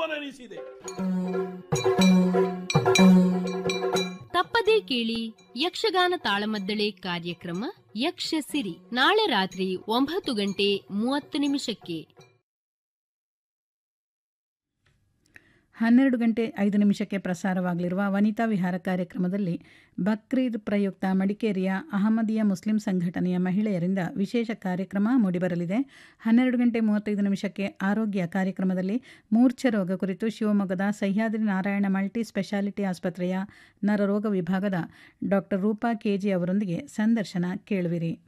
ನೆನೆಸಿದೆ ತಪ್ಪದೇ ಕೇಳಿ ಯಕ್ಷಗಾನ ತಾಳಮದ್ದಳೆ ಕಾರ್ಯಕ್ರಮ ಯಕ್ಷ ಸಿರಿ ನಾಳೆ ರಾತ್ರಿ ಒಂಬತ್ತು ಗಂಟೆ ಮೂವತ್ತು ನಿಮಿಷಕ್ಕೆ ಹನ್ನೆರಡು ಗಂಟೆ ಐದು ನಿಮಿಷಕ್ಕೆ ಪ್ರಸಾರವಾಗಲಿರುವ ವನಿತಾ ವಿಹಾರ ಕಾರ್ಯಕ್ರಮದಲ್ಲಿ ಬಕ್ರೀದ್ ಪ್ರಯುಕ್ತ ಮಡಿಕೇರಿಯ ಅಹಮದಿಯಾ ಮುಸ್ಲಿಂ ಸಂಘಟನೆಯ ಮಹಿಳೆಯರಿಂದ ವಿಶೇಷ ಕಾರ್ಯಕ್ರಮ ಮೂಡಿಬರಲಿದೆ ಹನ್ನೆರಡು ಗಂಟೆ ಮೂವತ್ತೈದು ನಿಮಿಷಕ್ಕೆ ಆರೋಗ್ಯ ಕಾರ್ಯಕ್ರಮದಲ್ಲಿ ಮೂರ್ಛೆ ರೋಗ ಕುರಿತು ಶಿವಮೊಗ್ಗದ ಸಹ್ಯಾದ್ರಿ ನಾರಾಯಣ ಮಲ್ಟಿ ಸ್ಪೆಷಾಲಿಟಿ ಆಸ್ಪತ್ರೆಯ ನರರೋಗ ವಿಭಾಗದ ಡಾಕ್ಟರ್ ರೂಪಾ ಕೆಜಿ ಅವರೊಂದಿಗೆ ಸಂದರ್ಶನ ಕೇಳುವಿರಿ